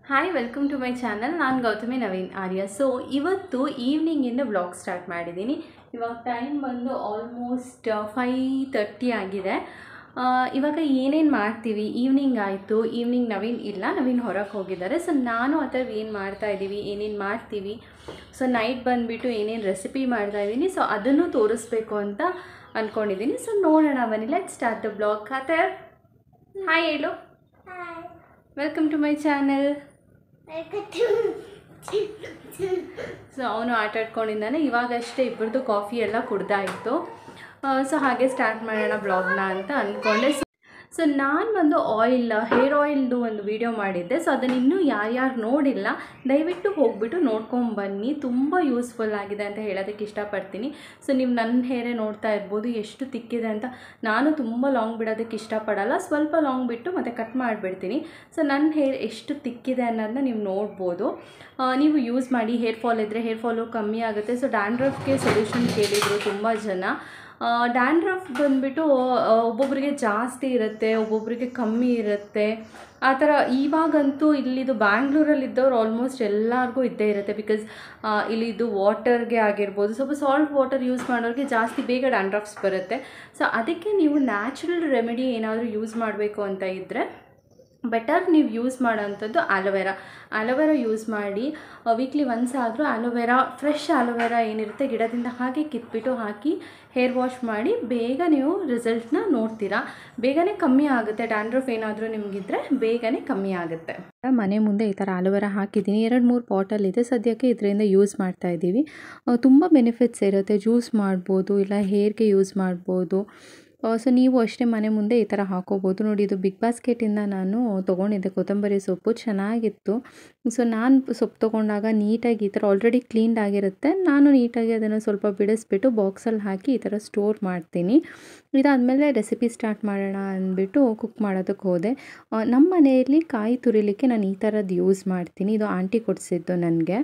hi welcome to my channel ನಾನು ಗೌತಮಿ ನವೀನ್ ಆರ್ಯ so ಇವತ್ತು ಈವ್ನಿಂಗಿಂದ vlog start ಮಾಡಿದ್ದೀನಿ ಇವಾಗ ಟೈಮ್ ಬಂದು ಆಲ್ಮೋಸ್ಟ್ ಫೈ ತರ್ಟಿ ಆಗಿದೆ ಆ, ಇವಾಗ ಏನೇನು ಮಾಡ್ತೀವಿ ಈವ್ನಿಂಗ್ ಆಯಿತು ಈವ್ನಿಂಗ್ ನವೀನ್ ಇಲ್ಲ ನವೀನ್ ಹೊರಗೆ ಹೋಗಿದ್ದಾರೆ ಸೊ ನಾನು ಆ ಥರದ್ದು ಏನು ಮಾಡ್ತಾ ಇದ್ದೀವಿ ಏನೇನು ಮಾಡ್ತೀವಿ ಸೊ ನೈಟ್ ಬಂದುಬಿಟ್ಟು ಏನೇನು ರೆಸಿಪಿ ಮಾಡ್ತಾ ಇದ್ದೀನಿ ಸೊ ಅದನ್ನು ತೋರಿಸ್ಬೇಕು ಅಂತ ಅಂದ್ಕೊಂಡಿದ್ದೀನಿ ಸೊ ನೋಡೋಣ ಬನ್ನಿ ಲೆಟ್ ಸ್ಟಾರ್ಟ್ ದ ಬ್ಲಾಗ್ ಖಾತರ್ ಹಾಯ್ ಹೇಳು welcome to my channel so ಅವನು ಆಟ ಆಡ್ಕೊಂಡಿದ್ದಾನೆ ಇವಾಗಷ್ಟೇ ಇಬ್ಬರದು ಕಾಫಿ ಎಲ್ಲ ಕುಡ್ದಾಯಿತು ಸೊ ಹಾಗೆ ಸ್ಟಾರ್ಟ್ ಮಾಡೋಣ ಬ್ಲಾಗ್ನ ಅಂತ ಅಂದ್ಕೊಂಡೆ ಸೊ ನಾನು ಒಂದು ಆಯಿಲ್ ಹೇರ್ ಆಯಿಲ್ದು ಒಂದು ವಿಡಿಯೋ ಮಾಡಿದ್ದೆ ಸೊ ಅದನ್ನು ಇನ್ನೂ ಯಾರ್ಯಾರು ನೋಡಿಲ್ಲ ದಯವಿಟ್ಟು ಹೋಗ್ಬಿಟ್ಟು ನೋಡ್ಕೊಂಬನ್ನಿ ತುಂಬ ಯೂಸ್ಫುಲ್ ಆಗಿದೆ ಅಂತ ಹೇಳೋದಕ್ಕೆ ಇಷ್ಟಪಡ್ತೀನಿ ಸೊ ನೀವು ನನ್ನ ಹೇರೇ ನೋಡ್ತಾ ಇರ್ಬೋದು ಎಷ್ಟು ತಿಕ್ಕಿದೆ ಅಂತ ನಾನು ತುಂಬ ಲಾಂಗ್ ಬಿಡೋದಕ್ಕೆ ಇಷ್ಟಪಡಲ್ಲ ಸ್ವಲ್ಪ ಲಾಂಗ್ ಬಿಟ್ಟು ಮತ್ತೆ ಕಟ್ ಮಾಡಿಬಿಡ್ತೀನಿ ಸೊ ನನ್ನ ಹೇರ್ ಎಷ್ಟು ತಿಕ್ಕಿದೆ ಅನ್ನೋದನ್ನ ನೀವು ನೋಡ್ಬೋದು ಆ, ನೀವು ಯೂಸ್ ಮಾಡಿ ಹೇರ್ ಫಾಲ್ ಇದ್ದರೆ ಹೇರ್ ಫಾಲು ಕಮ್ಮಿ ಆಗುತ್ತೆ ಸೊ ಡ್ಯಾಂಡ್ರಫ್ಗೆ ಸೊಲ್ಯೂಷನ್ ಕೇಳಿದರು ತುಂಬ ಜನ ಡ್ಯಾಂಡ್ರಫ್ ಬಂದುಬಿಟ್ಟು ಒಬ್ಬೊಬ್ಬರಿಗೆ ಜಾಸ್ತಿ ಇರುತ್ತೆ ಒಬ್ಬೊಬ್ಬರಿಗೆ ಕಮ್ಮಿ ಇರುತ್ತೆ ಆ ಥರ ಇವಾಗಂತೂ ಇಲ್ಲಿದು ಬ್ಯಾಂಗ್ಳೂರಲ್ಲಿದ್ದವ್ರು ಆಲ್ಮೋಸ್ಟ್ ಎಲ್ಲರಿಗೂ ಇದ್ದೇ ಇರುತ್ತೆ ಬಿಕಾಸ್ ಇಲ್ಲಿದು ವಾಟರ್ಗೆ ಆಗಿರ್ಬೋದು ಸ್ವಲ್ಪ ಸಾಲ್ಟ್ ವಾಟರ್ ಯೂಸ್ ಮಾಡೋರಿಗೆ ಜಾಸ್ತಿ ಬೇಗ ಡ್ಯಾಂಡ್ರಫ್ಸ್ ಬರುತ್ತೆ ಸೊ ಅದಕ್ಕೆ ನೀವು ನ್ಯಾಚುರಲ್ ರೆಮಿಡಿ ಏನಾದರೂ ಯೂಸ್ ಮಾಡಬೇಕು ಅಂತ ಇದ್ದರೆ ಬೆಟರ್ ನೀವು ಯೂಸ್ ಮಾಡೋವಂಥದ್ದು ಆಲೋವೆರಾ ಆಲೋವೆರಾ ಯೂಸ್ ಮಾಡಿ ವೀಕ್ಲಿ ಒನ್ಸ್ ಆದರೂ ಆಲೋವೆರಾ ಫ್ರೆಶ್ ಆಲೋವೆರಾ ಏನಿರುತ್ತೆ ಗಿಡದಿಂದ ಹಾಗೆ ಕಿತ್ಬಿಟ್ಟು ಹಾಕಿ ಹೇರ್ ವಾಶ್ ಮಾಡಿ ಬೇಗ ನೀವು ರಿಸಲ್ಟ್ನ ನೋಡ್ತೀರಾ ಬೇಗನೆ ಕಮ್ಮಿ ಆಗುತ್ತೆ ಡ್ಯಾಂಡ್ರಫ್ ಏನಾದರೂ ನಿಮಗಿದ್ರೆ ಬೇಗನೆ ಕಮ್ಮಿ ಆಗುತ್ತೆ ಮನೆ ಮುಂದೆ ಈ ಥರ ಆಲೋವೆರಾ ಹಾಕಿದ್ದೀನಿ ಎರಡು ಮೂರು ಬಾಟಲ್ ಇದೆ ಸದ್ಯಕ್ಕೆ ಇದರಿಂದ ಯೂಸ್ ಮಾಡ್ತಾ ಇದ್ದೀವಿ ತುಂಬ ಬೆನಿಫಿಟ್ಸ್ ಇರುತ್ತೆ ಜ್ಯೂಸ್ ಮಾಡ್ಬೋದು ಇಲ್ಲ ಹೇರ್ಗೆ ಯೂಸ್ ಮಾಡ್ಬೋದು ಸೊ ನೀವು ಅಷ್ಟೇ ಮನೆ ಮುಂದೆ ಈ ಥರ ಹಾಕೋಬೋದು ನೋಡಿ ಇದು ಬಿಗ್ ಬಾಸ್ಕೆಟಿಂದ ನಾನು ತೊಗೊಂಡಿದ್ದೆ ಕೊತ್ತಂಬರಿ ಸೊಪ್ಪು ಚೆನ್ನಾಗಿತ್ತು ಸೊ ನಾನು ಸೊಪ್ಪು ತೊಗೊಂಡಾಗ ನೀಟಾಗಿ ಈ ಥರ ಆಲ್ರೆಡಿ ಕ್ಲೀನ್ಡ್ ಆಗಿರುತ್ತೆ ನಾನು ನೀಟಾಗಿ ಅದನ್ನು ಸ್ವಲ್ಪ ಬಿಡಿಸ್ಬಿಟ್ಟು ಬಾಕ್ಸಲ್ಲಿ ಹಾಕಿ ಈ ಥರ ಸ್ಟೋರ್ ಮಾಡ್ತೀನಿ ಇದಾದಮೇಲೆ ರೆಸಿಪಿ ಸ್ಟಾರ್ಟ್ ಮಾಡೋಣ ಅಂದ್ಬಿಟ್ಟು ಕುಕ್ ಮಾಡೋದಕ್ಕೆ ಹೋದೆ ಆ, ನಮ್ಮ ಮನೆಯಲ್ಲಿ ಕಾಯಿ ತುರಿಲಿಕ್ಕೆ ನಾನು ಈ ಥರದ್ದು ಯೂಸ್ ಮಾಡ್ತೀನಿ ಇದು ಆಂಟಿ ಕೊಡಿಸಿದ್ದು ನನಗೆ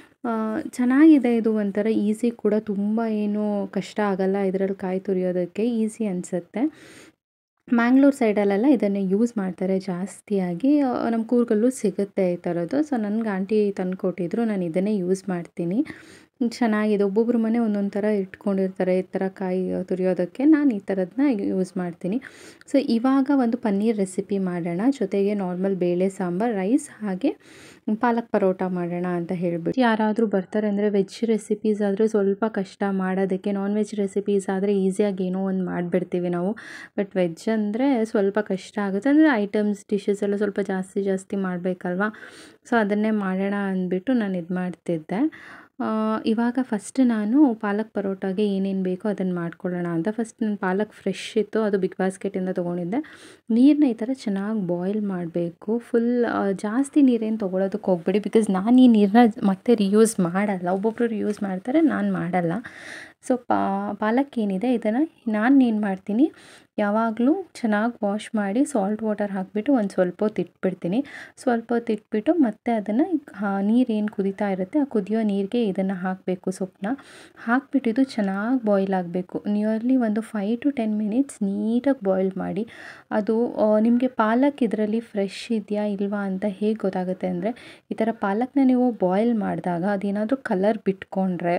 ಚೆನ್ನಾಗಿದೆ ಇದು ಒಂಥರ ಈಸಿ ಕೂಡ ತುಂಬ ಏನು ಕಷ್ಟ ಆಗಲ್ಲ ಇದರಲ್ಲಿ ಕಾಯಿ ತುರಿಯೋದಕ್ಕೆ ಈಸಿ ಅನಿಸುತ್ತೆ ಮ್ಯಾಂಗ್ಳೂರ್ ಸೈಡಲ್ಲೆಲ್ಲ ಇದನ್ನು ಯೂಸ್ ಮಾಡ್ತಾರೆ ಜಾಸ್ತಿಯಾಗಿ ಆ, ನಮ್ಮ ಕೂರ್ಗಲ್ಲೂ ಸಿಗುತ್ತೆ ಈ ಥರದ್ದು ಸೊ ನನಗೆ ಆಂಟಿ ತಂದು ಕೊಟ್ಟಿದ್ರು ನಾನು ಇದನ್ನೇ ಯೂಸ್ ಮಾಡ್ತೀನಿ ಚೆನ್ನಾಗಿದೆ ಒಬ್ಬೊಬ್ರ ಮನೆ ಒಂದೊಂದು ಥರ ಇಟ್ಕೊಂಡಿರ್ತಾರೆ ಈ ಥರ ಕಾಯಿ ತುರಿಯೋದಕ್ಕೆ ನಾನು ಈ ಥರದನ್ನ ಯೂಸ್ ಮಾಡ್ತೀನಿ ಸೊ ಇವಾಗ ಒಂದು ಪನ್ನೀರ್ ರೆಸಿಪಿ ಮಾಡೋಣ ಜೊತೆಗೆ ನಾರ್ಮಲ್ ಬೇಳೆ ಸಾಂಬಾರು ರೈಸ್ ಹಾಗೆ ಪಾಲಕ್ ಪರೋಟ ಮಾಡೋಣ ಅಂತ ಹೇಳ್ಬಿಟ್ಟು ಯಾರಾದರೂ ಬರ್ತಾರೆ ಅಂದರೆ ವೆಜ್ ರೆಸಿಪೀಸ್ ಆದರೆ ಸ್ವಲ್ಪ ಕಷ್ಟ ಮಾಡೋದಕ್ಕೆ ನಾನ್ ವೆಜ್ ರೆಸಿಪೀಸ್ ಆದರೆ ಈಸಿಯಾಗಿ ಏನೋ ಒಂದು ಮಾಡಿಬಿಡ್ತೀವಿ ನಾವು ಬಟ್ ವೆಜ್ ಅಂದರೆ ಸ್ವಲ್ಪ ಕಷ್ಟ ಆಗುತ್ತೆ ಅಂದರೆ ಐಟಮ್ಸ್ ಡಿಶಸ್ ಎಲ್ಲ ಸ್ವಲ್ಪ ಜಾಸ್ತಿ ಜಾಸ್ತಿ ಮಾಡಬೇಕಲ್ವಾ ಸೊ ಅದನ್ನೇ ಮಾಡೋಣ ಅಂದ್ಬಿಟ್ಟು ನಾನು ಇದು ಮಾಡ್ತಿದ್ದೆ ಆ, ಇವಾಗ ಫಸ್ಟ್ ನಾನು ಪಾಲಕ್ ಪರೋಟಾಗೆ ಏನೇನು ಬೇಕೋ ಅದನ್ನು ಮಾಡ್ಕೊಳ್ಳೋಣ ಅಂತ ಫಸ್ಟ್ ನಾನು ಪಾಲಕ್ ಫ್ರೆಶ್ ಇತ್ತು ಅದು ಬಿಗ್ ಬಾಸ್ಕೆಟಿಂದ ತೊಗೊಂಡಿದ್ದೆ ನೀರನ್ನ ಈ ಥರ ಚೆನ್ನಾಗಿ ಬಾಯ್ಲ್ ಮಾಡಬೇಕು ಫುಲ್ ಜಾಸ್ತಿ ನೀರೇನು ತೊಗೊಳೋದಕ್ಕೆ ಹೋಗ್ಬೇಡಿ ಬಿಕಾಸ್ ನಾನು ಈ ನೀರನ್ನ ಮತ್ತೆ ರಿಯೂಸ್ ಮಾಡಲ್ಲ ಒಬ್ಬೊಬ್ಬರು ರಿಯೂಸ್ ಮಾಡ್ತಾರೆ ನಾನು ಮಾಡಲ್ಲ ಸೊ ಪಾ ಪಾಲಕ್ ಏನಿದೆ ಇದನ್ನು ನಾನು ಏನು ಮಾಡ್ತೀನಿ ಯಾವಾಗಲೂ ಚೆನ್ನಾಗಿ ವಾಶ್ ಮಾಡಿ ಸಾಲ್ಟ್ ವಾಟರ್ ಹಾಕಿಬಿಟ್ಟು ಒಂದು ಸ್ವಲ್ಪ ಹೊತ್ತು ಇಟ್ಬಿಡ್ತೀನಿ ಸ್ವಲ್ಪ ಹೊತ್ತು ಇಟ್ಬಿಟ್ಟು ಮತ್ತೆ ಅದನ್ನು ನೀರೇನು ಕುದೀತಾ ಇರುತ್ತೆ ಆ ಕುದಿಯೋ ನೀರಿಗೆ ಇದನ್ನು ಹಾಕಬೇಕು ಸೊಪ್ಪನ್ನ ಹಾಕ್ಬಿಟ್ಟು ಇದು ಚೆನ್ನಾಗಿ ಬಾಯ್ಲ್ ಆಗಬೇಕು ನಿಯರ್ಲಿ ಒಂದು ಫೈವ್ ಟು ಟೆನ್ ಮಿನಿಟ್ಸ್ ನೀಟಾಗಿ ಬಾಯ್ಲ್ ಮಾಡಿ ಅದು ನಿಮಗೆ ಪಾಲಕ್ ಇದರಲ್ಲಿ ಫ್ರೆಶ್ ಇದೆಯಾ ಇಲ್ವಾ ಅಂತ ಹೇಗೆ ಗೊತ್ತಾಗುತ್ತೆ ಅಂದರೆ ಈ ಥರ ಪಾಲಕ್ನ ನೀವು ಬಾಯ್ಲ್ ಮಾಡಿದಾಗ ಅದೇನಾದರೂ ಕಲರ್ ಬಿಟ್ಕೊಂಡ್ರೆ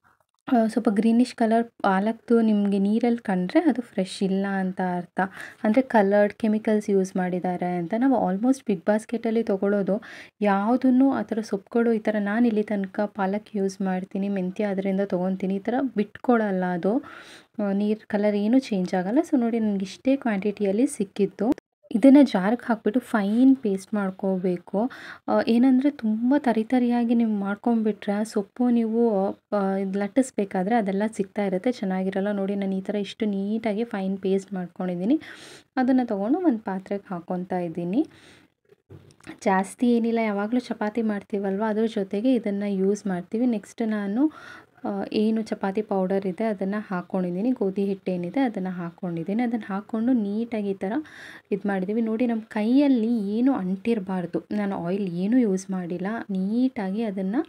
ಆ, ಸ್ವಲ್ಪ ಗ್ರೀನಿಶ್ ಕಲರ್ ಪಾಲಕ್ದು ನಿಮಗೆ ನೀರಲ್ಲಿ ಕಂಡ್ರೆ ಅದು ಫ್ರೆಶ್ ಇಲ್ಲ ಅಂತ ಅರ್ಥ ಅಂದರೆ ಕಲರ್ಡ್ ಕೆಮಿಕಲ್ಸ್ ಯೂಸ್ ಮಾಡಿದ್ದಾರೆ ಅಂತ ನಾವು ಆಲ್ಮೋಸ್ಟ್ ಬಿಗ್ ಬಾಸ್ಕೆಟಲ್ಲಿ ತೊಗೊಳ್ಳೋದು ಯಾವುದನ್ನು ಆ ಥರ ಸೊಪ್ಪುಗಳು ಈ ಥರ ನಾನು ಇಲ್ಲಿ ತನಕ ಪಾಲಕ್ ಯೂಸ್ ಮಾಡ್ತೀನಿ ಮೆಂತ್ಯ ಅದರಿಂದ ತೊಗೊತೀನಿ ಈ ಥರ ಬಿಟ್ಕೊಡಲ್ಲ ಅದು ನೀರು ಕಲರ್ ಏನೂ ಚೇಂಜ್ ಆಗಲ್ಲ ಸೊ ನೋಡಿ ನನಗೆ ಇಷ್ಟೇ ಕ್ವಾಂಟಿಟಿಯಲ್ಲಿ ಸಿಕ್ಕಿತ್ತು ಇದನ್ನು ಜಾರ್ಗೆ ಹಾಕ್ಬಿಟ್ಟು ಫೈನ್ ಪೇಸ್ಟ್ ಮಾಡ್ಕೋಬೇಕು ಏನಂದರೆ ತುಂಬ ತರಿ ತರಿಯಾಗಿ ನೀವು ಮಾಡ್ಕೊಂಬಿಟ್ರೆ ಆ ಸೊಪ್ಪು ನೀವು ಆ, ಇದು ಲಟ್ಟಿಸ್ಬೇಕಾದ್ರೆ ಅದೆಲ್ಲ ಸಿಗ್ತಾ ಇರುತ್ತೆ ಚೆನ್ನಾಗಿರಲ್ಲ ನೋಡಿ ನಾನು ಈ ಥರ ಇಷ್ಟು ನೀಟಾಗಿ ಫೈನ್ ಪೇಸ್ಟ್ ಮಾಡ್ಕೊಂಡಿದ್ದೀನಿ ಅದನ್ನು ತೊಗೊಂಡು ಒಂದು ಪಾತ್ರೆಗೆ ಹಾಕ್ಕೊತಾ ಇದ್ದೀನಿ ಜಾಸ್ತಿ ಏನಿಲ್ಲ ಯಾವಾಗಲೂ ಚಪಾತಿ ಮಾಡ್ತೀವಲ್ವ ಅದ್ರ ಜೊತೆಗೆ ಇದನ್ನು ಯೂಸ್ ಮಾಡ್ತೀವಿ ನೆಕ್ಸ್ಟ್ ನಾನು ಆ, ಏನು ಚಪಾತಿ ಪೌಡರ್ ಇದೆ ಅದನ್ನು ಹಾಕ್ಕೊಂಡಿದ್ದೀನಿ ಗೋಧಿ ಹಿಟ್ಟು ಏನಿದೆ ಅದನ್ನು ಹಾಕ್ಕೊಂಡಿದ್ದೀನಿ ಅದನ್ನು ಹಾಕ್ಕೊಂಡು ನೀಟಾಗಿ ಈ ಥರ ಇದು ಮಾಡಿದ್ದೀವಿ ನೋಡಿ ನಮ್ಮ ಕೈಯಲ್ಲಿ ಏನು ಅಂಟಿರಬಾರ್ದು ನಾನು ಆಯಿಲ್ ಏನೂ ಯೂಸ್ ಮಾಡಿಲ್ಲ ನೀಟಾಗಿ ಅದನ್ನು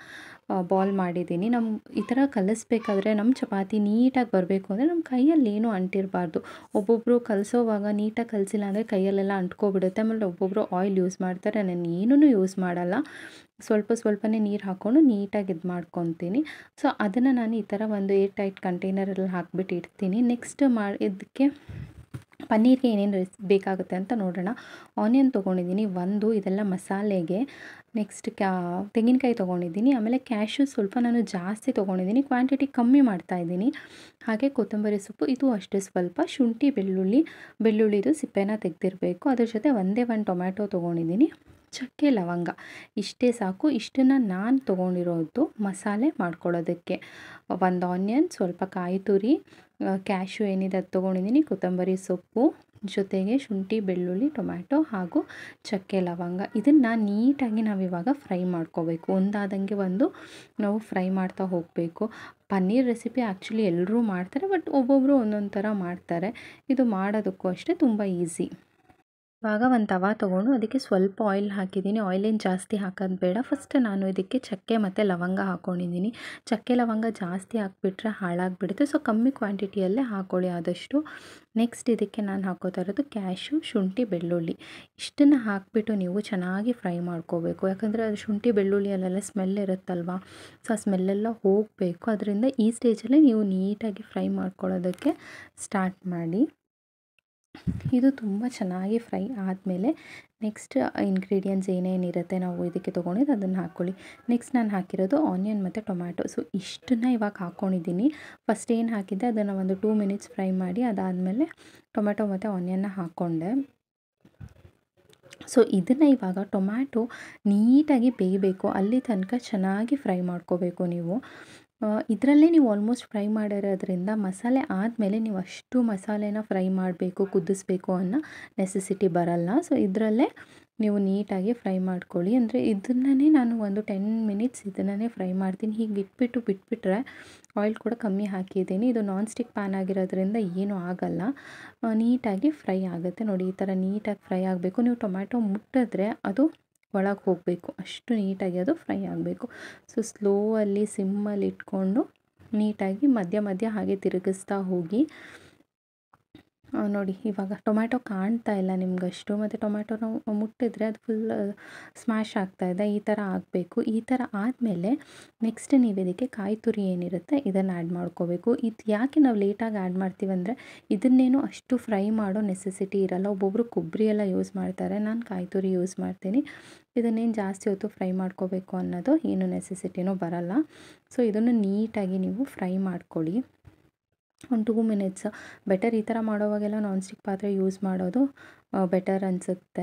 ಬಾಲ್ ಮಾಡಿದ್ದೀನಿ ನಮ್ಮ ಈ ಥರ ಕಲಿಸ್ಬೇಕಾದ್ರೆ ನಮ್ಮ ಚಪಾತಿ ನೀಟಾಗಿ ಬರಬೇಕು ಅಂದರೆ ನಮ್ಮ ಕೈಯಲ್ಲಿ ಏನೂ ಅಂಟಿರಬಾರ್ದು ಒಬ್ಬೊಬ್ಬರು ಕಲಿಸೋವಾಗ ನೀಟಾಗಿ ಕಲಿಸಿಲ್ಲ ಅಂದರೆ ಕೈಯಲ್ಲೆಲ್ಲ ಅಂಟ್ಕೊಬಿಡುತ್ತೆ ಆಮೇಲೆ ಒಬ್ಬೊಬ್ಬರು ಆಯಿಲ್ ಯೂಸ್ ಮಾಡ್ತಾರೆ ನಾನು ಏನೂ ಯೂಸ್ ಮಾಡಲ್ಲ ಸ್ವಲ್ಪ ಸ್ವಲ್ಪನೇ ನೀರು ಹಾಕ್ಕೊಂಡು ನೀಟಾಗಿ ಇದು ಮಾಡ್ಕೊತೀನಿ ಸೊ ಅದನ್ನು ನಾನು ಈ ಥರ ಒಂದು ಏರ್ ಟೈಟ್ ಕಂಟೈನರಲ್ಲಿ ಹಾಕ್ಬಿಟ್ಟು ಇಡ್ತೀನಿ ನೆಕ್ಸ್ಟ್ ಮಾಡಿ ಇದಕ್ಕೆ ಪನ್ನೀರ್ಗೆ ಏನೇನು ರೆಸ್ ಬೇಕಾಗುತ್ತೆ ಅಂತ ನೋಡೋಣ ಆನಿಯನ್ ತೊಗೊಂಡಿದ್ದೀನಿ ಒಂದು ಇದೆಲ್ಲ ಮಸಾಲೆಗೆ ನೆಕ್ಸ್ಟ್ ಕ್ಯಾ ತೆಂಗಿನಕಾಯಿ ತೊಗೊಂಡಿದ್ದೀನಿ ಆಮೇಲೆ ಕ್ಯಾಶು ಸ್ವಲ್ಪ ನಾನು ಜಾಸ್ತಿ ತೊಗೊಂಡಿದ್ದೀನಿ ಕ್ವಾಂಟಿಟಿ ಕಮ್ಮಿ ಮಾಡ್ತಾಯಿದ್ದೀನಿ ಹಾಗೆ ಕೊತ್ತಂಬರಿ ಸೊಪ್ಪು ಇದು ಅಷ್ಟೇ ಸ್ವಲ್ಪ ಶುಂಠಿ ಬೆಳ್ಳುಳ್ಳಿ ಬೆಳ್ಳುಳ್ಳಿದು ಸಿಪ್ಪೆನ ತೆಗೆದಿರಬೇಕು ಅದ್ರ ಜೊತೆ ಒಂದೇ ಒಂದು ಟೊಮ್ಯಾಟೊ ತೊಗೊಂಡಿದ್ದೀನಿ ಚಕ್ಕೆ ಲವಂಗ ಇಷ್ಟೇ ಸಾಕು ಇಷ್ಟನ್ನು ನಾನು ತೊಗೊಂಡಿರೋದು ಮಸಾಲೆ ಮಾಡ್ಕೊಳ್ಳೋದಕ್ಕೆ ಒಂದು ಆನಿಯನ್ ಸ್ವಲ್ಪ ಕಾಯಿ ತುರಿ ಕ್ಯಾಶು ಏನಿದೆ ಅದು ತೊಗೊಂಡಿದ್ದೀನಿ ಕೊತ್ತಂಬರಿ ಸೊಪ್ಪು ಜೊತೆಗೆ ಶುಂಠಿ ಬೆಳ್ಳುಳ್ಳಿ ಟೊಮ್ಯಾಟೊ ಹಾಗೂ ಚಕ್ಕೆ ಲವಂಗ ಇದನ್ನು ನೀಟಾಗಿ ನಾವಿವಾಗ ಫ್ರೈ ಮಾಡ್ಕೋಬೇಕು ಒಂದಾದಂಗೆ ಒಂದು ನಾವು ಫ್ರೈ ಮಾಡ್ತಾ ಹೋಗಬೇಕು ಪನ್ನೀರ್ ರೆಸಿಪಿ ಆ್ಯಕ್ಚುಲಿ ಎಲ್ಲರೂ ಮಾಡ್ತಾರೆ ಬಟ್ ಒಬ್ಬೊಬ್ಬರು ಒಂದೊಂದು ಥರ ಮಾಡ್ತಾರೆ ಇದು ಮಾಡೋದಕ್ಕೂ ಅಷ್ಟೇ ತುಂಬ ಈಸಿ ಇವಾಗ ಒಂದು ತವಾ ತೊಗೊಂಡು ಅದಕ್ಕೆ ಸ್ವಲ್ಪ ಆಯಿಲ್ ಹಾಕಿದ್ದೀನಿ ಆಯಿಲೇನು ಜಾಸ್ತಿ ಹಾಕೋದು ಬೇಡ ಫಸ್ಟ್ ನಾನು ಇದಕ್ಕೆ ಚಕ್ಕೆ ಮತ್ತು ಲವಂಗ ಹಾಕ್ಕೊಂಡಿದ್ದೀನಿ ಚಕ್ಕೆ ಲವಂಗ ಜಾಸ್ತಿ ಹಾಕ್ಬಿಟ್ರೆ ಹಾಳಾಗಿಬಿಡುತ್ತೆ ಸೊ ಕಮ್ಮಿ ಕ್ವಾಂಟಿಟಿಯಲ್ಲೇ ಹಾಕ್ಕೊಳ್ಳಿ ಆದಷ್ಟು ನೆಕ್ಸ್ಟ್ ಇದಕ್ಕೆ ನಾನು ಹಾಕೋತಾ ಇರೋದು ಕ್ಯಾಶು ಶುಂಠಿ ಬೆಳ್ಳುಳ್ಳಿ ಇಷ್ಟನ್ನು ಹಾಕಿಬಿಟ್ಟು ನೀವು ಚೆನ್ನಾಗಿ ಫ್ರೈ ಮಾಡ್ಕೋಬೇಕು ಯಾಕಂದರೆ ಅದು ಶುಂಠಿ ಬೆಳ್ಳುಳ್ಳಿಯಲ್ಲೆಲ್ಲ ಸ್ಮೆಲ್ ಇರುತ್ತಲ್ವ ಸೊ ಆ ಸ್ಮೆಲ್ಲೆಲ್ಲ ಹೋಗಬೇಕು ಅದರಿಂದ ಈ ಸ್ಟೇಜಲ್ಲಿ ನೀವು ನೀಟಾಗಿ ಫ್ರೈ ಮಾಡ್ಕೊಳ್ಳೋದಕ್ಕೆ ಸ್ಟಾರ್ಟ್ ಮಾಡಿ ಇದು ತುಂಬ ಚೆನ್ನಾಗಿ ಫ್ರೈ ಆದಮೇಲೆ ನೆಕ್ಸ್ಟ್ ಇಂಗ್ರೀಡಿಯೆಂಟ್ಸ್ ಏನೇನಿರುತ್ತೆ ನಾವು ಇದಕ್ಕೆ ತೊಗೊಂಡಿದ್ದು ಅದನ್ನು ಹಾಕ್ಕೊಳ್ಳಿ ನೆಕ್ಸ್ಟ್ ನಾನು ಹಾಕಿರೋದು ಆನಿಯನ್ ಮತ್ತು ಟೊಮ್ಯಾಟೊ ಸೊ ಇಷ್ಟನ್ನು ಇವಾಗ ಹಾಕ್ಕೊಂಡಿದ್ದೀನಿ ಫಸ್ಟ್ ಏನು ಹಾಕಿದ್ದೆ ಅದನ್ನು ಒಂದು ಟೂ ಮಿನಿಟ್ಸ್ ಫ್ರೈ ಮಾಡಿ ಅದಾದಮೇಲೆ ಟೊಮ್ಯಾಟೊ ಮತ್ತು ಆನಿಯನ್ನ ಹಾಕ್ಕೊಂಡೆ ಸೊ ಇದನ್ನು ಇವಾಗ ಟೊಮ್ಯಾಟೊ ನೀಟಾಗಿ ಬೇಯಬೇಕು ಅಲ್ಲಿ ತನಕ ಚೆನ್ನಾಗಿ ಫ್ರೈ ಮಾಡ್ಕೋಬೇಕು ನೀವು ಇದರಲ್ಲೇ ನೀವು ಆಲ್ಮೋಸ್ಟ್ ಫ್ರೈ ಮಾಡಿರೋದ್ರಿಂದ ಮಸಾಲೆ ಆದಮೇಲೆ ನೀವು ಅಷ್ಟು ಮಸಾಲೆನ ಫ್ರೈ ಮಾಡಬೇಕು ಕುದಿಸ್ಬೇಕು ಅನ್ನೋ ನೆಸೆಸಿಟಿ ಬರಲ್ಲ ಸೊ ಇದರಲ್ಲೇ ನೀವು ನೀಟಾಗಿ ಫ್ರೈ ಮಾಡ್ಕೊಳ್ಳಿ ಅಂದರೆ ಇದನ್ನೇ ನಾನು ಒಂದು ಟೆನ್ ಮಿನಿಟ್ಸ್ ಇದನ್ನೇ ಫ್ರೈ ಮಾಡ್ತೀನಿ ಹೀಗೆ ಇಟ್ಬಿಟ್ಟು ಬಿಟ್ಬಿಟ್ರೆ ಆಯಿಲ್ ಕೂಡ ಕಮ್ಮಿ ಹಾಕಿದ್ದೀನಿ ಇದು ನಾನ್ ಸ್ಟಿಕ್ ಪ್ಯಾನ್ ಆಗಿರೋದ್ರಿಂದ ಏನೂ ಆಗಲ್ಲ ನೀಟಾಗಿ ಫ್ರೈ ಆಗುತ್ತೆ ನೋಡಿ ಈ ಥರ ನೀಟಾಗಿ ಫ್ರೈ ಆಗಬೇಕು ನೀವು ಟೊಮ್ಯಾಟೊ ಮುಟ್ಟಿದ್ರೆ ಅದು ಒಳಗೆ ಹೋಗಬೇಕು ಅಷ್ಟು ನೀಟಾಗಿ ಅದು ಫ್ರೈ ಆಗಬೇಕು ಸೊ ಸ್ಲೋವಲ್ಲಿ ಸಿಮ್ಮಲ್ಲಿ ಇಟ್ಕೊಂಡು ನೀಟಾಗಿ ಮಧ್ಯ ಮಧ್ಯ ಹಾಗೆ ತಿರುಗಿಸ್ತಾ ಹೋಗಿ ನೋಡಿ ಇವಾಗ ಟೊಮ್ಯಾಟೊ ಕಾಣ್ತಾ ಇಲ್ಲ ನಿಮಗಷ್ಟು ಮತ್ತು ಟೊಮ್ಯಾಟೊನ ಮುಟ್ಟಿದ್ರೆ ಅದು ಫುಲ್ ಸ್ಮ್ಯಾಶ್ ಆಗ್ತಾಯಿದೆ ಈ ಥರ ಆಗಬೇಕು ಈ ಥರ ಆದಮೇಲೆ ನೆಕ್ಸ್ಟ್ ನೀವು ಇದಕ್ಕೆ ಕಾಯಿ ತುರಿ ಏನಿರುತ್ತೆ ಇದನ್ನು ಆ್ಯಡ್ ಮಾಡ್ಕೋಬೇಕು ಇದು ಯಾಕೆ ನಾವು ಲೇಟಾಗಿ ಆ್ಯಡ್ ಮಾಡ್ತೀವಿ ಅಂದರೆ ಇದನ್ನೇನು ಅಷ್ಟು ಫ್ರೈ ಮಾಡೋ ನೆಸೆಸಿಟಿ ಇರಲ್ಲ ಒಬ್ಬೊಬ್ಬರು ಕೊಬ್ಬರಿ ಎಲ್ಲ ಯೂಸ್ ಮಾಡ್ತಾರೆ ನಾನು ಕಾಯಿ ತುರಿ ಯೂಸ್ ಮಾಡ್ತೀನಿ ಇದನ್ನೇನು ಜಾಸ್ತಿ ಹೊತ್ತು ಫ್ರೈ ಮಾಡ್ಕೋಬೇಕು ಅನ್ನೋದು ಏನು ನೆಸೆಸಿಟಿನೂ ಬರಲ್ಲ ಸೊ ಇದನ್ನು ನೀಟಾಗಿ ನೀವು ಫ್ರೈ ಮಾಡ್ಕೊಳ್ಳಿ ಒಂದು ಟೂ ಮಿನಿಟ್ಸ್ ಬೆಟರ್ ಈ ಥರ ಮಾಡೋವಾಗೆಲ್ಲ ನಾನ್ ಸ್ಟಿಕ್ ಪಾತ್ರೆ ಯೂಸ್ ಮಾಡೋದು ಬೆಟರ್ ಅನಿಸುತ್ತೆ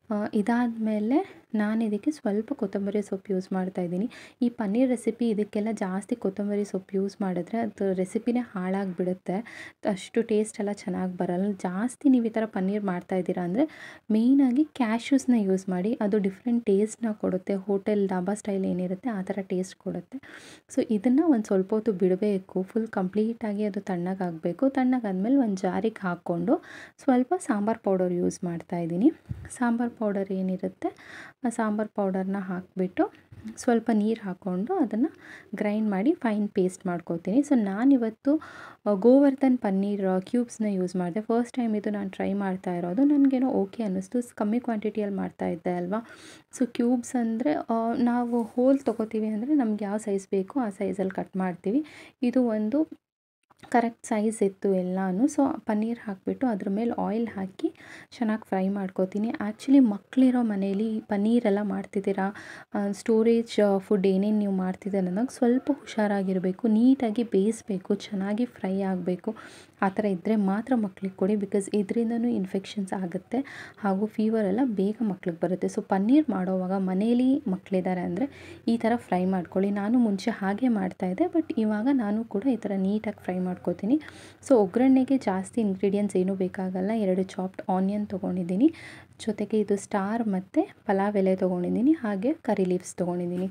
ಇದಾದಮೇಲೆ ನಾನು ಇದಕ್ಕೆ ಸ್ವಲ್ಪ ಕೊತ್ತಂಬರಿ ಸೊಪ್ಪು ಯೂಸ್ ಮಾಡ್ತಾಯಿದ್ದೀನಿ ಈ ಪನ್ನೀರ್ ರೆಸಿಪಿ ಇದಕ್ಕೆಲ್ಲ ಜಾಸ್ತಿ ಕೊತ್ತಂಬರಿ ಸೊಪ್ಪು ಯೂಸ್ ಮಾಡಿದ್ರೆ ಅದು ರೆಸಿಪಿನೇ ಹಾಳಾಗಿಬಿಡುತ್ತೆ ಅಷ್ಟು ಟೇಸ್ಟ್ ಎಲ್ಲ ಚೆನ್ನಾಗಿ ಬರಲ್ಲ ಜಾಸ್ತಿ ನೀವು ಈ ಥರ ಪನ್ನೀರ್ ಮಾಡ್ತಾಯಿದ್ದೀರಾ ಅಂದರೆ ಮೇಯ್ನಾಗಿ ಕ್ಯಾಶ್ಯೂಸ್ನ ಯೂಸ್ ಮಾಡಿ ಅದು ಡಿಫ್ರೆಂಟ್ ಟೇಸ್ಟ್ನ ಕೊಡುತ್ತೆ ಹೋಟೆಲ್ ಡಾಬಾ ಸ್ಟೈಲ್ ಏನಿರುತ್ತೆ ಆ ಥರ ಟೇಸ್ಟ್ ಕೊಡುತ್ತೆ ಸೊ ಇದನ್ನು ಒಂದು ಸ್ವಲ್ಪ ಹೊತ್ತು ಬಿಡಬೇಕು ಫುಲ್ ಕಂಪ್ಲೀಟಾಗಿ ಅದು ತಣ್ಣಗಾಗಬೇಕು ತಣ್ಣಗಾದ್ಮೇಲೆ ಒಂದು ಜಾರಿಗೆ ಹಾಕ್ಕೊಂಡು ಸ್ವಲ್ಪ ಸಾಂಬಾರು ಪೌಡರ್ ಯೂಸ್ ಮಾಡ್ತಾಯಿದ್ದೀನಿ ಸಾಂಬಾರು ಪೌಡರ್ ಏನಿರುತ್ತೆ ಆ ಸಾಂಬಾರು ಪೌಡರ್ನ ಹಾಕಿಬಿಟ್ಟು ಸ್ವಲ್ಪ ನೀರು ಹಾಕ್ಕೊಂಡು ಅದನ್ನು ಗ್ರೈಂಡ್ ಮಾಡಿ ಫೈನ್ ಪೇಸ್ಟ್ ಮಾಡ್ಕೋತೀನಿ ಸೊ ನಾನಿವತ್ತು ಗೋವರ್ಧನ್ ಪನ್ನೀರ್ ಕ್ಯೂಬ್ಸ್ನ ಯೂಸ್ ಮಾಡಿದೆ ಫಸ್ಟ್ ಟೈಮ್ ಇದು ನಾನು ಟ್ರೈ ಮಾಡ್ತಾ ಇರೋದು ನನಗೇನೋ ಓಕೆ ಅನ್ನಿಸ್ತು ಕಮ್ಮಿ ಕ್ವಾಂಟಿಟಿಯಲ್ಲಿ ಮಾಡ್ತಾ ಇದ್ದೆ ಅಲ್ವಾ ಸೊ ಕ್ಯೂಬ್ಸ್ ಅಂದರೆ ನಾವು ಹೋಲ್ ತೊಗೋತೀವಿ ಅಂದರೆ ನಮ್ಗೆ ಯಾವ ಸೈಜ್ ಬೇಕೋ ಆ ಸೈಜಲ್ಲಿ ಕಟ್ ಮಾಡ್ತೀವಿ ಇದು ಒಂದು ಕರೆಕ್ಟ್ ಸೈಜ್ ಇತ್ತು ಎಲ್ಲನೂ ಸೊ ಪನ್ನೀರ್ ಹಾಕಿಬಿಟ್ಟು ಅದ್ರ ಮೇಲೆ ಆಯಿಲ್ ಹಾಕಿ ಚೆನ್ನಾಗಿ ಫ್ರೈ ಮಾಡ್ಕೋತೀನಿ ಆ್ಯಕ್ಚುಲಿ ಮಕ್ಕಳಿರೋ ಮನೇಲಿ ಪನ್ನೀರೆಲ್ಲ ಮಾಡ್ತಿದ್ದೀರಾ ಸ್ಟೋರೇಜ್ ಫುಡ್ ಏನೇನು ನೀವು ಮಾಡ್ತಿದ್ದೀರ ಅನ್ನೋದು ಸ್ವಲ್ಪ ಹುಷಾರಾಗಿರಬೇಕು ನೀಟಾಗಿ ಬೇಯಿಸಬೇಕು ಚೆನ್ನಾಗಿ ಫ್ರೈ ಆಗಬೇಕು ಆ ಥರ ಇದ್ದರೆ ಮಾತ್ರ ಮಕ್ಳಿಗೆ ಕೊಡಿ ಬಿಕಾಸ್ ಇದರಿಂದನೂ ಇನ್ಫೆಕ್ಷನ್ಸ್ ಆಗುತ್ತೆ ಹಾಗೂ ಫೀವರ್ ಎಲ್ಲ ಬೇಗ ಮಕ್ಳಿಗೆ ಬರುತ್ತೆ ಸೊ ಪನ್ನೀರ್ ಮಾಡೋವಾಗ ಮನೇಲಿ ಮಕ್ಕಳಿದ್ದಾರೆ ಅಂದರೆ ಈ ಥರ ಫ್ರೈ ಮಾಡ್ಕೊಳ್ಳಿ ನಾನು ಮುಂಚೆ ಹಾಗೆ ಮಾಡ್ತಾಯಿದ್ದೆ ಬಟ್ ಇವಾಗ ನಾನು ಕೂಡ ಈ ಥರ ನೀಟಾಗಿ ಫ್ರೈ ಮಾಡ್ಕೋತೀನಿ ಸೊ ಒಗ್ಗರಣೆಗೆ ಜಾಸ್ತಿ ಇಂಗ್ರೀಡಿಯೆಂಟ್ಸ್ ಏನೂ ಬೇಕಾಗಲ್ಲ ಎರಡು ಚಾಪ್ಡ್ ಆನಿಯನ್ ತೊಗೊಂಡಿದ್ದೀನಿ ಜೊತೆಗೆ ಇದು ಸ್ಟಾರ್ ಮತ್ತು ಪಲಾವ್ ಎಲೆ ತೊಗೊಂಡಿದ್ದೀನಿ ಹಾಗೆ ಕರಿ ಲೀವ್ಸ್ ತೊಗೊಂಡಿದ್ದೀನಿ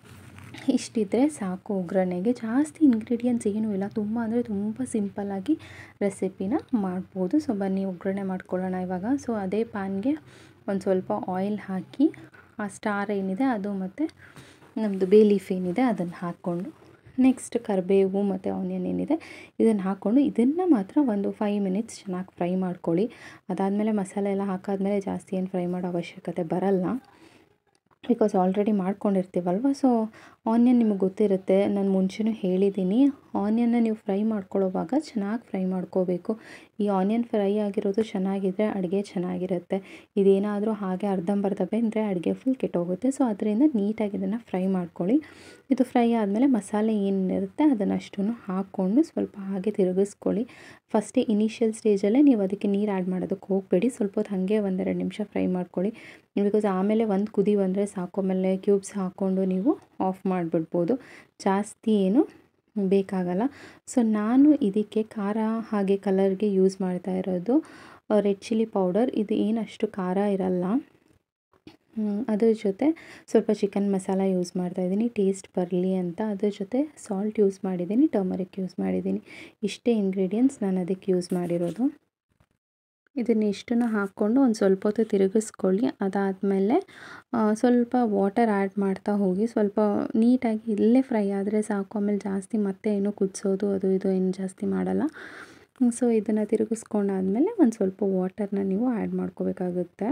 ಇಷ್ಟಿದ್ದರೆ ಸಾಕು ಒಗ್ಗರಣೆಗೆ ಜಾಸ್ತಿ ಇಂಗ್ರೀಡಿಯೆಂಟ್ಸ್ ಏನೂ ಇಲ್ಲ ತುಂಬ ಅಂದರೆ ತುಂಬ ಸಿಂಪಲ್ಲಾಗಿ ರೆಸಿಪಿನ ಮಾಡ್ಬೋದು ಸೊ ಬನ್ನಿ ಒಗ್ಗರಣೆ ಮಾಡ್ಕೊಳ್ಳೋಣ ಇವಾಗ ಸೊ ಅದೇ ಪ್ಯಾನ್ಗೆ ಒಂದು ಸ್ವಲ್ಪ ಆಯಿಲ್ ಹಾಕಿ ಆ ಸ್ಟಾರ್ ಏನಿದೆ ಅದು ಮತ್ತು ನಮ್ಮದು ಬೇ ಲೀಫ್ ಏನಿದೆ ಅದನ್ನು ಹಾಕ್ಕೊಂಡು ನೆಕ್ಸ್ಟ್ ಕರಿಬೇವು ಮತ್ತು ಆನಿಯನ್ ಏನಿದೆ ಇದನ್ನು ಹಾಕ್ಕೊಂಡು ಇದನ್ನು ಮಾತ್ರ ಒಂದು ಫೈವ್ ಮಿನಿಟ್ಸ್ ಚೆನ್ನಾಗಿ ಫ್ರೈ ಮಾಡ್ಕೊಳ್ಳಿ ಅದಾದಮೇಲೆ ಮಸಾಲೆ ಎಲ್ಲ ಹಾಕಾದ್ಮೇಲೆ ಜಾಸ್ತಿ ಏನು ಫ್ರೈ ಮಾಡೋ ಅವಶ್ಯಕತೆ ಬರಲ್ಲ ಬಿಕಾಸ್ ಆಲ್ರೆಡಿ ಮಾಡ್ಕೊಂಡಿರ್ತೀವಲ್ವ ಸೊ ಆನಿಯನ್ ನಿಮಗೆ ಗೊತ್ತಿರುತ್ತೆ ನಾನು ಮುಂಚೆನೂ ಹೇಳಿದ್ದೀನಿ ಆನಿಯನ್ನ ನೀವು ಫ್ರೈ ಮಾಡ್ಕೊಳ್ಳೋವಾಗ ಚೆನ್ನಾಗಿ ಫ್ರೈ ಮಾಡ್ಕೋಬೇಕು ಈ ಆನಿಯನ್ ಫ್ರೈ ಆಗಿರೋದು ಚೆನ್ನಾಗಿದ್ದರೆ ಅಡುಗೆ ಚೆನ್ನಾಗಿರುತ್ತೆ ಇದೇನಾದರೂ ಹಾಗೆ ಅರ್ಧಂಬರ್ಧ ಬೆಂದರೆ ಅಡುಗೆ ಫುಲ್ ಕೆಟ್ಟೋಗುತ್ತೆ ಸೊ ಅದರಿಂದ ನೀಟಾಗಿ ಇದನ್ನು ಫ್ರೈ ಮಾಡ್ಕೊಳ್ಳಿ ಇದು ಫ್ರೈ ಆದಮೇಲೆ ಮಸಾಲೆ ಏನಿರುತ್ತೆ ಅದನ್ನಷ್ಟು ಹಾಕ್ಕೊಂಡು ಸ್ವಲ್ಪ ಹಾಗೆ ತಿರುಗಿಸ್ಕೊಳ್ಳಿ ಫಸ್ಟೇ ಇನಿಷಿಯಲ್ ಸ್ಟೇಜಲ್ಲೇ ನೀವು ಅದಕ್ಕೆ ನೀರು ಆ್ಯಡ್ ಮಾಡೋದಕ್ಕೆ ಹೋಗಬೇಡಿ ಸ್ವಲ್ಪ ಹೊತ್ತು ಹಾಗೆ ಒಂದೆರಡು ನಿಮಿಷ ಫ್ರೈ ಮಾಡ್ಕೊಳ್ಳಿ ಬಿಕಾಸ್ ಆಮೇಲೆ ಒಂದು ಕುದಿ ಬಂದರೆ ಸಾಕು ಆಮೇಲೆ ಕ್ಯೂಬ್ಸ್ ಹಾಕ್ಕೊಂಡು ನೀವು ಆಫ್ ಮಾಡಿಬಿಡ್ಬೋದು ಜಾಸ್ತಿ ಏನು ಬೇಕಾಗಲ್ಲ ಸೊ ನಾನು ಇದಕ್ಕೆ ಖಾರ ಹಾಗೆ ಕಲರ್ಗೆ ಯೂಸ್ ಮಾಡ್ತಾ ಇರೋದು ರೆಡ್ ಚಿಲ್ಲಿ ಪೌಡರ್ ಇದು ಏನಷ್ಟು ಖಾರ ಇರಲ್ಲ ಅದ್ರ ಜೊತೆ ಸ್ವಲ್ಪ ಚಿಕನ್ ಮಸಾಲ ಯೂಸ್ ಮಾಡ್ತಾಯಿದ್ದೀನಿ ಟೇಸ್ಟ್ ಬರಲಿ ಅಂತ ಅದ್ರ ಜೊತೆ ಸಾಲ್ಟ್ ಯೂಸ್ ಮಾಡಿದ್ದೀನಿ ಟರ್ಮರಿಕ್ ಯೂಸ್ ಮಾಡಿದ್ದೀನಿ ಇಷ್ಟೇ ಇಂಗ್ರೀಡಿಯೆಂಟ್ಸ್ ನಾನು ಅದಕ್ಕೆ ಯೂಸ್ ಮಾಡಿರೋದು ಇದನ್ನ ಇಷ್ಟನ್ನು ಹಾಕ್ಕೊಂಡು ಒಂದು ಸ್ವಲ್ಪ ಹೊತ್ತು ತಿರುಗಿಸ್ಕೊಳ್ಳಿ ಅದಾದಮೇಲೆ ಸ್ವಲ್ಪ ವಾಟರ್ ಆ್ಯಡ್ ಮಾಡ್ತಾ ಹೋಗಿ ಸ್ವಲ್ಪ ನೀಟಾಗಿ ಇಲ್ಲೇ ಫ್ರೈ ಆದರೆ ಸಾಕು ಆಮೇಲೆ ಜಾಸ್ತಿ ಮತ್ತೆ ಏನು ಕುದಿಸೋದು ಅದು ಇದು ಏನು ಜಾಸ್ತಿ ಮಾಡಲ್ಲ ಸೊ ಇದನ್ನು ತಿರುಗಿಸ್ಕೊಂಡಾದ್ಮೇಲೆ ಒಂದು ಸ್ವಲ್ಪ ವಾಟರ್ನ ನೀವು ಆ್ಯಡ್ ಮಾಡ್ಕೋಬೇಕಾಗುತ್ತೆ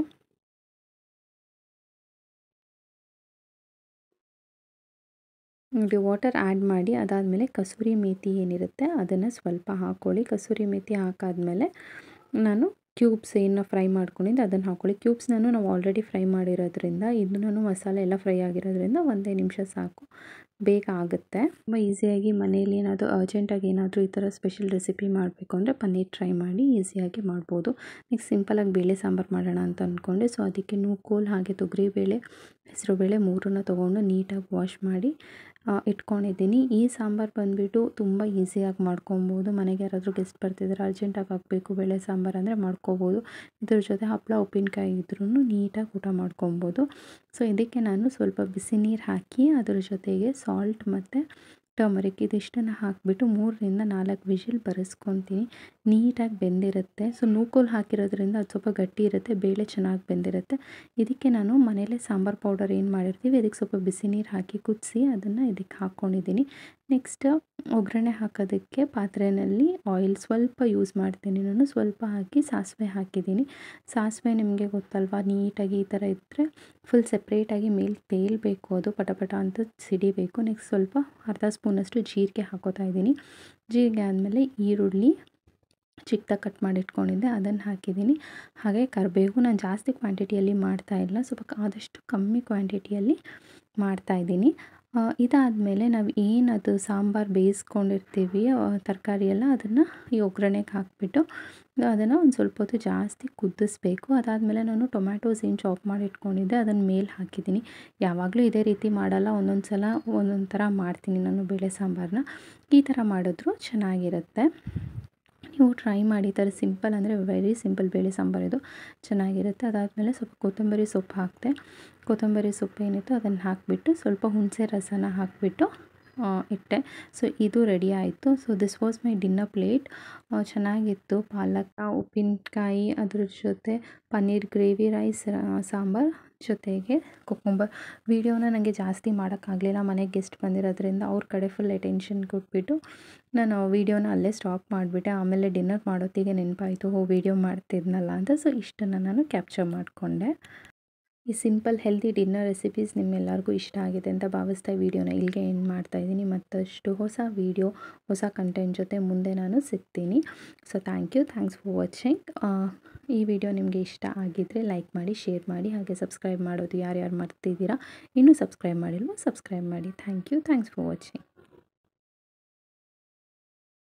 ನೋಡಿ ವಾಟರ್ ಆ್ಯಡ್ ಮಾಡಿ ಅದಾದಮೇಲೆ ಕಸೂರಿ ಮೇಥಿ ಏನಿರುತ್ತೆ ಅದನ್ನು ಸ್ವಲ್ಪ ಹಾಕ್ಕೊಳ್ಳಿ ಕಸೂರಿ ಮೇಥಿ ಹಾಕಾದ್ಮೇಲೆ ನಾನು ಕ್ಯೂಬ್ಸ್ ಏನು ಫ್ರೈ ಮಾಡ್ಕೊಂಡಿದ್ದೆ ಅದನ್ನು ಹಾಕ್ಕೊಳ್ಳಿ ಕ್ಯೂಬ್ಸ್ ನಾನು ನಾವು ಆಲ್ರೆಡಿ ಫ್ರೈ ಮಾಡಿರೋದ್ರಿಂದ ಇದು ನಾನು ಮಸಾಲೆ ಎಲ್ಲ ಫ್ರೈ ಆಗಿರೋದ್ರಿಂದ ಒಂದೇ ನಿಮಿಷ ಸಾಕು ಬೇಗ ಆಗುತ್ತೆ ತುಂಬ ಈಸಿಯಾಗಿ ಮನೇಲಿ ಏನಾದರೂ ಅರ್ಜೆಂಟಾಗಿ ಏನಾದರೂ ಈ ಥರ ಸ್ಪೆಷಲ್ ರೆಸಿಪಿ ಮಾಡಬೇಕು ಅಂದರೆ ಪನ್ನೀರ್ ಟ್ರೈ ಮಾಡಿ ಈಸಿಯಾಗಿ ಮಾಡ್ಬೋದು ನೆಕ್ಸ್ಟ್ ಸಿಂಪಲಾಗಿ ಬೇಳೆ ಸಾಂಬಾರು ಮಾಡೋಣ ಅಂತ ಅಂದ್ಕೊಂಡೆ ಸೊ ಅದಕ್ಕೆ ನೂಕೋಲ್ ಹಾಗೆ ತೊಗರಿಬೇಳೆ ಹೆಸರುಬೇಳೆ ಮೂರನ್ನ ತೊಗೊಂಡು ನೀಟಾಗಿ ವಾಶ್ ಮಾಡಿ ಇಟ್ಕೊಂಡಿದ್ದೀನಿ ಈ ಸಾಂಬಾರು ಬಂದುಬಿಟ್ಟು ತುಂಬ ಈಸಿಯಾಗಿ ಮಾಡ್ಕೊಬೋದು ಮನೆಗೆ ಯಾರಾದರೂ ಗೆಸ್ಟ್ ಬರ್ತಿದ್ದಾರೆ ಅರ್ಜೆಂಟಾಗಿ ಹಾಕಬೇಕು ಬೇಳೆ ಸಾಂಬಾರು ಅಂದರೆ ಮಾಡ್ಕೋಬೋದು ಇದ್ರ ಜೊತೆ ಹಪ್ಪಳ ಉಪ್ಪಿನಕಾಯಿ ಇದ್ರೂ ನೀಟಾಗಿ ಊಟ ಮಾಡ್ಕೊಬೋದು ಸೊ ಇದಕ್ಕೆ ನಾನು ಸ್ವಲ್ಪ ಬಿಸಿ ನೀರು ಹಾಕಿ ಅದ್ರ ಜೊತೆಗೆ ಸಾಲ್ಟ್ ಮತ್ತು ಟರ್ಮರಿಕ್ ಇದಿಷ್ಟನ್ನು ಹಾಕಿಬಿಟ್ಟು ಮೂರರಿಂದ ನಾಲ್ಕು ವಿಷಿಲ್ ಬರೆಸ್ಕೊತೀನಿ ನೀಟಾಗಿ ಬೆಂದಿರುತ್ತೆ ಸೊ ನೂಕೋಲ್ ಹಾಕಿರೋದ್ರಿಂದ ಅದು ಸ್ವಲ್ಪ ಗಟ್ಟಿ ಇರುತ್ತೆ ಬೇಳೆ ಚೆನ್ನಾಗಿ ಬೆಂದಿರುತ್ತೆ ಇದಕ್ಕೆ ನಾನು ಮನೇಲೇ ಸಾಂಬಾರು ಪೌಡರ್ ಏನು ಮಾಡಿರ್ತೀವಿ ಅದಕ್ಕೆ ಸ್ವಲ್ಪ ಬಿಸಿ ನೀರು ಹಾಕಿ ಕುದಿಸಿ ಅದನ್ನು ಇದಕ್ಕೆ ಹಾಕ್ಕೊಂಡಿದ್ದೀನಿ ನೆಕ್ಸ್ಟ್ ಒಗ್ಗರಣೆ ಹಾಕೋದಕ್ಕೆ ಪಾತ್ರೆಯಲ್ಲಿ ಆಯಿಲ್ ಸ್ವಲ್ಪ ಯೂಸ್ ಮಾಡ್ತೀನಿ ನಾನು ಸ್ವಲ್ಪ ಹಾಕಿ ಸಾಸಿವೆ ಹಾಕಿದ್ದೀನಿ ಸಾಸಿವೆ ನಿಮಗೆ ಗೊತ್ತಲ್ವಾ ನೀಟಾಗಿ ಈ ಥರ ಇದ್ದರೆ ಫುಲ್ ಸೆಪ್ರೇಟಾಗಿ ಮೇಲೆ ತೇಲ್ಬೇಕು ಅದು ಪಟಪಟ ಅಂತ ಸಿಡಿಬೇಕು ನೆಕ್ಸ್ಟ್ ಸ್ವಲ್ಪ ಅರ್ಧ ಸ್ಪೂನಷ್ಟು ಜೀರಿಗೆ ಹಾಕೋತಾ ಇದ್ದೀನಿ ಜೀರಿಗೆ ಆದಮೇಲೆ ಈರುಳ್ಳಿ ಚಿಕ್ಕದಾಗಿ ಕಟ್ ಮಾಡಿ ಇಟ್ಕೊಂಡಿದ್ದೆ ಅದನ್ನು ಹಾಕಿದ್ದೀನಿ ಹಾಗೆ ಕರಿಬೇವು ನಾನು ಜಾಸ್ತಿ ಕ್ವಾಂಟಿಟಿಯಲ್ಲಿ ಮಾಡ್ತಾಯಿಲ್ಲ ಸ್ವಲ್ಪ ಆದಷ್ಟು ಕಮ್ಮಿ ಕ್ವಾಂಟಿಟಿಯಲ್ಲಿ ಮಾಡ್ತಾಯಿದ್ದೀನಿ ಇದಾದಮೇಲೆ ನಾವು ಏನದು ಸಾಂಬಾರು ಬೇಯಿಸ್ಕೊಂಡಿರ್ತೀವಿ ತರಕಾರಿ ಎಲ್ಲ ಅದನ್ನು ಈ ಒಗ್ಗರಣೆಗೆ ಹಾಕಿಬಿಟ್ಟು ಅದನ್ನು ಒಂದು ಸ್ವಲ್ಪ ಹೊತ್ತು ಜಾಸ್ತಿ ಕುದಿಸ್ಬೇಕು ಅದಾದಮೇಲೆ ನಾನು ಟೊಮ್ಯಾಟೋಸ್ ಏನು ಚಾಪ್ ಮಾಡಿ ಇಟ್ಕೊಂಡಿದ್ದೆ ಅದನ್ನು ಮೇಲೆ ಹಾಕಿದ್ದೀನಿ ಯಾವಾಗಲೂ ಇದೇ ರೀತಿ ಮಾಡಲ್ಲ ಒಂದೊಂದು ಸಲ ಒಂದೊಂದು ಥರ ಮಾಡ್ತೀನಿ ನಾನು ಬೇಳೆ ಸಾಂಬಾರನ್ನ ಈ ಥರ ಮಾಡಿದ್ರು ಚೆನ್ನಾಗಿರುತ್ತೆ ನೀವು ಟ್ರೈ ಮಾಡಿ ಈ ಥರ ಸಿಂಪಲ್ ಅಂದರೆ ವೆರಿ ಸಿಂಪಲ್ ಬೇಳೆ ಸಾಂಬಾರು ಇದು ಚೆನ್ನಾಗಿರುತ್ತೆ ಅದಾದಮೇಲೆ ಸ್ವಲ್ಪ ಕೊತ್ತಂಬರಿ ಸೊಪ್ಪು ಹಾಕಿದೆ ಕೊತ್ತಂಬರಿ ಸೊಪ್ಪು ಏನಿತ್ತು ಅದನ್ನು ಹಾಕಿಬಿಟ್ಟು ಸ್ವಲ್ಪ ಹುಣಸೆ ರಸನ ಹಾಕಿಬಿಟ್ಟು ಇಟ್ಟೆ ಸೊ ಇದು ರೆಡಿ ಆಯಿತು so this was my dinner plate ಚೆನ್ನಾಗಿತ್ತು ಪಾಲಕ್ ಉಪ್ಪಿನಕಾಯಿ ಅದ್ರ ಜೊತೆ ಪನ್ನೀರ್ ಗ್ರೇವಿ ರೈಸ್ ಸಾಂಬಾರು ಜೊತೆಗೆ ಕುಕುಂಬರ್ ವೀಡಿಯೋನ ನನಗೆ ಜಾಸ್ತಿ ಮಾಡೋಕ್ಕಾಗಲಿಲ್ಲ ಮನೆಗೆ ಗೆಸ್ಟ್ ಬಂದಿರೋದ್ರಿಂದ ಅವ್ರ ಕಡೆ ಫುಲ್ ಅಟೆನ್ಷನ್ ಕೊಟ್ಬಿಟ್ಟು ನಾನು ವೀಡಿಯೋನ ಅಲ್ಲೇ ಸ್ಟಾಪ್ ಮಾಡಿಬಿಟ್ಟೆ ಆಮೇಲೆ ಡಿನ್ನರ್ ಮಾಡೋತ್ತಿಗೆ ನೆನಪಾಯಿತು ಓ ವೀಡಿಯೋ ಮಾಡ್ತಿದ್ನಲ್ಲ ಅಂತ ಸೊ ಇಷ್ಟನ್ನು ನಾನು ಕ್ಯಾಪ್ಚರ್ ಮಾಡಿಕೊಂಡೆ ಈ ಸಿಂಪಲ್ ಹೆಲ್ದಿ ಡಿನ್ನರ್ ರೆಸಿಪೀಸ್ ನಿಮ್ಮೆಲ್ಲರಿಗೂ ಇಷ್ಟ ಆಗಿದೆ ಅಂತ ಭಾವಿಸ್ತಾ ವೀಡಿಯೋನ ಇಲ್ಲಿಗೆ ಎಂಡ್ ಮಾಡ್ತಾಯಿದ್ದೀನಿ ಮತ್ತಷ್ಟು ಹೊಸ ವೀಡಿಯೋ ಹೊಸ ಕಂಟೆಂಟ್ ಜೊತೆ ಮುಂದೆ ನಾನು ಸಿಗ್ತೀನಿ so thank you thanks for watching ಈ ವಿಡಿಯೋ ನಿಮಗೆ ಇಷ್ಟ ಆಗಿದ್ದರೆ ಲೈಕ್ ಮಾಡಿ ಶೇರ್ ಮಾಡಿ ಹಾಗೆ ಸಬ್ಸ್ಕ್ರೈಬ್ ಮಾಡೋದು ಯಾರ್ಯಾರು ಮಾಡ್ತಿದ್ದೀರಾ ಇನ್ನೂ ಸಬ್ಸ್ಕ್ರೈಬ್ ಮಾಡಿಲ್ವೋ ಸಬ್ಸ್ಕ್ರೈಬ್ ಮಾಡಿ thank you thanks for watching